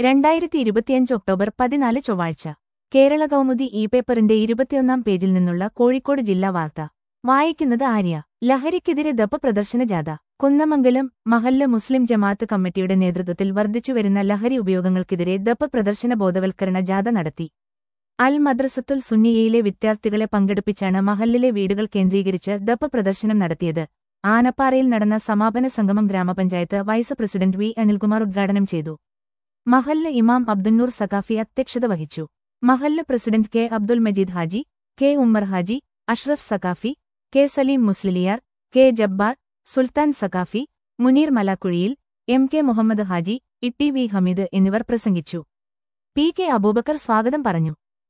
രണ്ടായിരത്തി ഇരുപത്തിയഞ്ച് ഒക്ടോബർ പതിനാല് ചൊവ്വാഴ്ച കേരള കൗമുദി ഇ പേപ്പറിന്റെ ഇരുപത്തിയൊന്നാം പേജിൽ നിന്നുള്ള കോഴിക്കോട് ജില്ലാ വാർത്ത വായിക്കുന്നത് ആര്യ ലഹരിക്കെതിരെ ദപ്പ പ്രദർശന ജാഥ കുന്നമംഗലം മഹല്ല് മുസ്ലിം ജമാഅത്ത് കമ്മിറ്റിയുടെ നേതൃത്വത്തിൽ വർദ്ധിച്ചുവരുന്ന ലഹരി ഉപയോഗങ്ങൾക്കെതിരെ ദപ്പ പ്രദർശന ബോധവൽക്കരണ ജാഥ നടത്തി അൽ മദ്രസത്തുൽ സുന്നിയയിലെ വിദ്യാർത്ഥികളെ പങ്കെടുപ്പിച്ചാണ് മഹല്ലിലെ വീടുകൾ കേന്ദ്രീകരിച്ച് ദപ്പ പ്രദർശനം നടത്തിയത് ആനപ്പാറയിൽ നടന്ന സമാപന സംഗമം ഗ്രാമപഞ്ചായത്ത് വൈസ് പ്രസിഡന്റ് വി അനിൽകുമാർ ഉദ്ഘാടനം ചെയ്തു മഹല്ല് ഇമാം അബ്ദുന്നൂർ സഖാഫി അധ്യക്ഷത വഹിച്ചു മഹല്ല് president K Abdul Majeed Haji K Ummer Haji Ashraf Saqafi K Saleem Musliyar K Jabbar Sultan Saqafi Muneer Malakuzhiyil M K Muhammad Haji Itty V Hameed എന്നിവർ പ്രസംഗിച്ചു പി കെ അബൂബക്കർ സ്വാഗതം പറഞ്ഞു